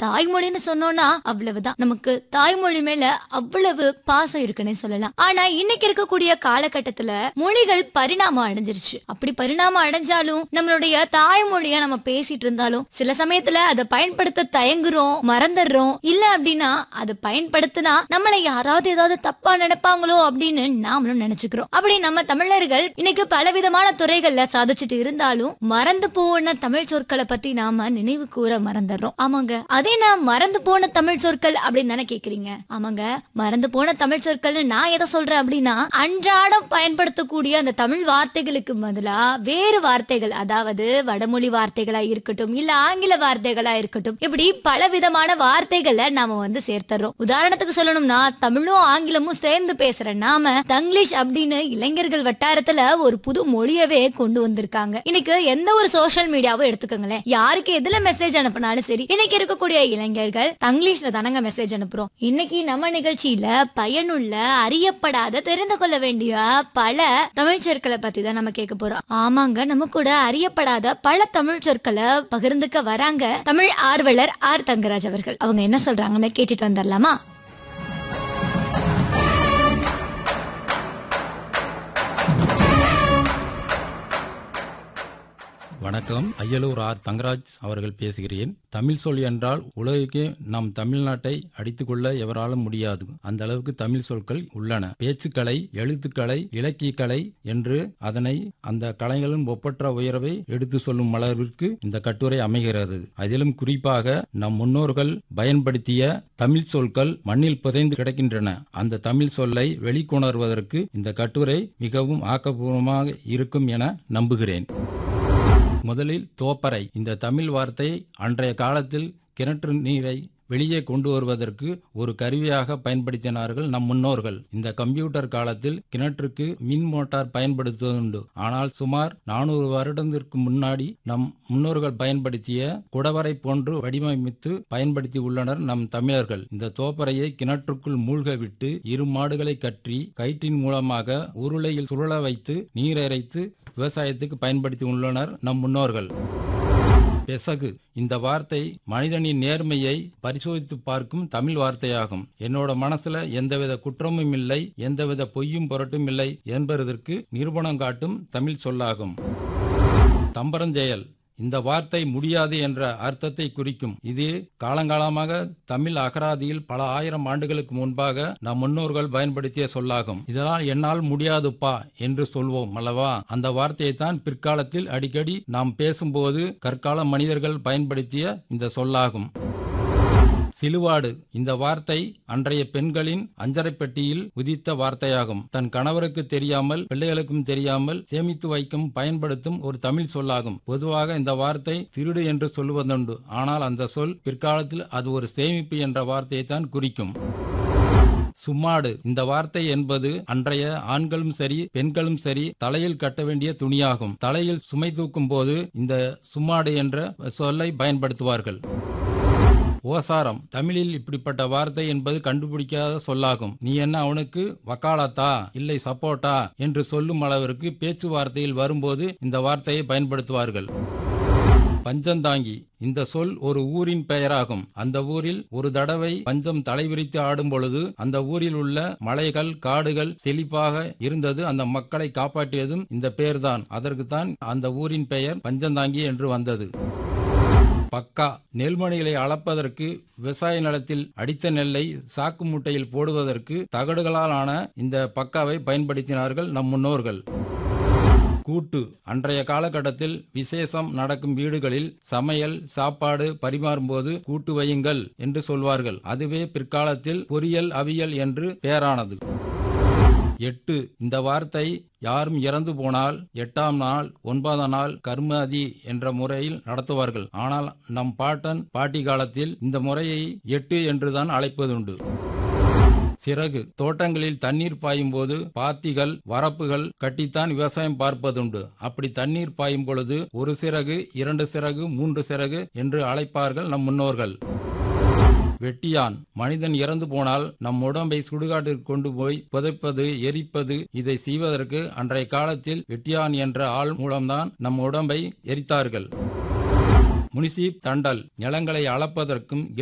தாய்மொழின்னு சொன்னோம்னா அவ்வளவுதான் நமக்கு தாய்மொழி மேல அவ்வளவு பாசம் இருக்குன்னே சொல்லலாம் ஆனா இன்னைக்கு இருக்கக்கூடிய காலகட்டத்துல மொழிகள் பரிணாமம் அடைஞ்சிருச்சு அப்படி பரிணாமம் அடைஞ்சாலும் நம்மளுடைய தாய்மொழிய நம்ம பேசிட்டு இருந்தாலும் சில சமயத்துல அதை பயன்படுத்த தயங்குறோம் மறந்துடுறோம் இல்ல அப்படின்னா அதை பயன்படுத்தினா நம்மளை யாராவது ஏதாவது தப்பா நினைப்பாங்களோ அப்படின்னு நாமளும் நினைச்சுக்கிறோம் அப்படி நம்ம தமிழர்கள் இன்னைக்கு பலவிதமான துறைகள்ல சாதிச்சுட்டு இருந்தாலும் மறந்து போன தமிழ் சொற்களை பத்தி நாம நினைவு கூற மறந்துடுறோம் ஆமாங்க அதே நான் மறந்து போன தமிழ் சொற்கள் அப்படின்னு தானே கேக்குறீங்க ஆமாங்க மறந்து போன தமிழ் சொற்கள்னு நான் எதை சொல்றேன் அப்படின்னா அன்றாடம் பயன்படுத்தக்கூடிய அந்த தமிழ் வார்த்தைகளுக்கு பதிலா வேறு வார்த்தைகள் அதாவது வடமொழி வார்த்தைகளா இருக்கட்டும் இல்ல ஆங்கில வார்த்தைகளா இருக்கட்டும் இப்படி பல விதமான வார்த்தைகளை நாம வந்து சேர்த்துறோம் உதாரணத்துக்கு சொல்லணும்னா தமிழும் ஆங்கிலமும் சேர்ந்து பேசுற நாம தங்கிலீஷ் அப்படின்னு இளைஞர்கள் வட்டாரத்துல ஒரு புது மொழியவே கொண்டு வந்திருக்காங்க இன்னைக்கு எந்த ஒரு சோஷியல் மீடியாவும் எடுத்துக்கோங்களேன் யாருக்கு எதுல மெசேஜ் அனுப்பினாலும் சரி இன்னைக்கு இருக்கக்கூடிய இளைஞர்கள் தங்கிலீஷ்ல தானங்க மெசேஜ் அனுப்புறோம் இன்னைக்கு நம்ம நிகழ்ச்சியில பயனுள்ள அறியப்படாத தெரிந்து கொள்ள வேண்டிய பல தமிழ் சொற்களை பத்தி தான் நம்ம கேட்க போறோம் ஆமாங்க நம்ம கூட அறியப்படாத பல தமிழ் சொற்களை பகிர்ந்துக்க வராங்க தமிழ் ஆர்வலர் ஆர் தங்கராஜ் அவர்கள் அவங்க என்ன சொல்றாங்கன்னு கேட்டுட்டு வந்துடலாமா வணக்கம் அய்யலூர் ஆர் தங்கராஜ் அவர்கள் பேசுகிறேன் தமிழ் சொல் என்றால் உலகுக்கே நம் தமிழ்நாட்டை அடித்துக்கொள்ள எவராலும் முடியாது அந்த அளவுக்கு தமிழ் சொற்கள் உள்ளன பேச்சுக்கலை எழுத்துக்கலை இலக்கியக்கலை என்று அதனை அந்த கலைகளின் ஒப்பற்ற உயர்வை எடுத்து சொல்லும் அளவிற்கு இந்த கட்டுரை அமைகிறது அதிலும் குறிப்பாக நம் முன்னோர்கள் பயன்படுத்திய தமிழ் சொற்கள் மண்ணில் புதைந்து கிடக்கின்றன அந்த தமிழ் சொல்லை வெளிக்கொணர்வதற்கு இந்த கட்டுரை மிகவும் ஆக்கப்பூர்வமாக இருக்கும் என நம்புகிறேன் முதலில் தோப்பறை இந்த தமிழ் வார்த்தை அன்றைய காலத்தில் கிணற்று நீரை வெளியே கொண்டு வருவதற்கு ஒரு கருவியாக பயன்படுத்தினார்கள் நம் முன்னோர்கள் இந்த கம்ப்யூட்டர் காலத்தில் கிணற்றுக்கு மின் மோட்டார் பயன்படுத்துவதுண்டு ஆனால் சுமார் நானூறு வருடத்திற்கு முன்னாடி நம் முன்னோர்கள் பயன்படுத்திய குடவரை போன்று வடிவமைத்து பயன்படுத்தி உள்ளனர் நம் தமிழர்கள் இந்த தோப்பறையை கிணற்றுக்குள் மூழ்க விட்டு இரு மாடுகளை கற்றி கயிற்றின் மூலமாக உருளையில் சுழல வைத்து நீர் இறைத்து விவசாயத்துக்கு பயன்படுத்தி உள்ளனர் நம் முன்னோர்கள் பெசகு இந்த வார்த்தை மனிதனின் நேர்மையை பரிசோதித்து பார்க்கும் தமிழ் வார்த்தையாகும் என்னோட மனசுல எந்தவித குற்றமும் இல்லை எந்தவித பொய்யும் புரட்டும் இல்லை என்பதற்கு நிரூபணம் காட்டும் தமிழ் சொல்லாகும் தம்பரஞ்செயல் இந்த வார்த்தை முடியாது என்ற அர்த்தத்தை குறிக்கும் இது காலங்காலமாக தமிழ் அகராதியில் பல ஆயிரம் ஆண்டுகளுக்கு முன்பாக நம் முன்னோர்கள் பயன்படுத்திய சொல்லாகும் இதனால் என்னால் முடியாதுப்பா என்று சொல்வோம் அல்லவா அந்த வார்த்தையை தான் பிற்காலத்தில் அடிக்கடி நாம் பேசும்போது கற்கால மனிதர்கள் பயன்படுத்திய இந்த சொல்லாகும் சிலுவாடு இந்த வார்த்தை அன்றைய பெண்களின் அஞ்சரைப்பெட்டியில் உதித்த வார்த்தையாகும் தன் கணவருக்கு தெரியாமல் பிள்ளைகளுக்கும் தெரியாமல் சேமித்து வைக்கும் பயன்படுத்தும் ஒரு தமிழ் சொல்லாகும் பொதுவாக இந்த வார்த்தை திருடு என்று சொல்லுவதுண்டு ஆனால் அந்த சொல் பிற்காலத்தில் அது ஒரு சேமிப்பு என்ற வார்த்தையை தான் குறிக்கும் சும்மாடு இந்த வார்த்தை என்பது அன்றைய ஆண்களும் சரி பெண்களும் சரி தலையில் கட்ட வேண்டிய துணியாகும் தலையில் சுமை தூக்கும் போது இந்த சும்மாடு என்ற சொல்லை பயன்படுத்துவார்கள் ஓசாரம் தமிழில் இப்படிப்பட்ட வார்த்தை என்பது கண்டுபிடிக்காத சொல்லாகும் நீ என்ன அவனுக்கு வக்காலத்தா இல்லை சப்போட்டா என்று சொல்லும் அளவிற்கு பேச்சுவார்த்தையில் வரும்போது இந்த வார்த்தையை பயன்படுத்துவார்கள் பஞ்சந்தாங்கி இந்த சொல் ஒரு ஊரின் பெயராகும் அந்த ஊரில் ஒரு தடவை பஞ்சம் தலைவிரித்து ஆடும் பொழுது அந்த ஊரில் உள்ள மலைகள் காடுகள் செழிப்பாக இருந்தது அந்த மக்களை காப்பாற்றியதும் இந்த பெயர்தான் அதற்குத்தான் அந்த ஊரின் பெயர் பஞ்சந்தாங்கி என்று வந்தது பக்கா நெல்மணிகளை அளப்பதற்கு விவசாய நிலத்தில் அடித்த நெல்லை சாக்கு மூட்டையில் போடுவதற்கு தகடுகளால் ஆன இந்த பக்காவை பயன்படுத்தினார்கள் நம் முன்னோர்கள் கூட்டு அன்றைய காலகட்டத்தில் விசேஷம் நடக்கும் வீடுகளில் சமையல் சாப்பாடு பரிமாறும்போது கூட்டு வையுங்கள் என்று சொல்வார்கள் அதுவே பிற்காலத்தில் பொரியல் அவியல் என்று பெயரானது எட்டு இந்த வார்த்தை யாரும் இறந்து போனால் எட்டாம் நாள் ஒன்பதாம் நாள் கர்மாதி என்ற முறையில் நடத்துவார்கள் ஆனால் நம் பாட்டன் பாட்டி காலத்தில் இந்த முறையை எட்டு என்றுதான் அழைப்பதுண்டு சிறகு தோட்டங்களில் தண்ணீர் பாயும் போது பாத்திகள் வரப்புகள் கட்டித்தான் விவசாயம் பார்ப்பதுண்டு அப்படி தண்ணீர் பாயும் பொழுது ஒரு சிறகு இரண்டு சிறகு மூன்று சிறகு என்று அழைப்பார்கள் நம் முன்னோர்கள் வெட்டியான் மனிதன் இறந்து போனால் நம் உடம்பை சுடுகாட்டிற்கு கொண்டு போய் புதைப்பது எரிப்பது இதை செய்வதற்கு அன்றைய காலத்தில் வெட்டியான் என்ற ஆள் மூலம்தான் நம் உடம்பை எரித்தார்கள் முனிசிப் தண்டல் நிலங்களை அளப்பதற்கும்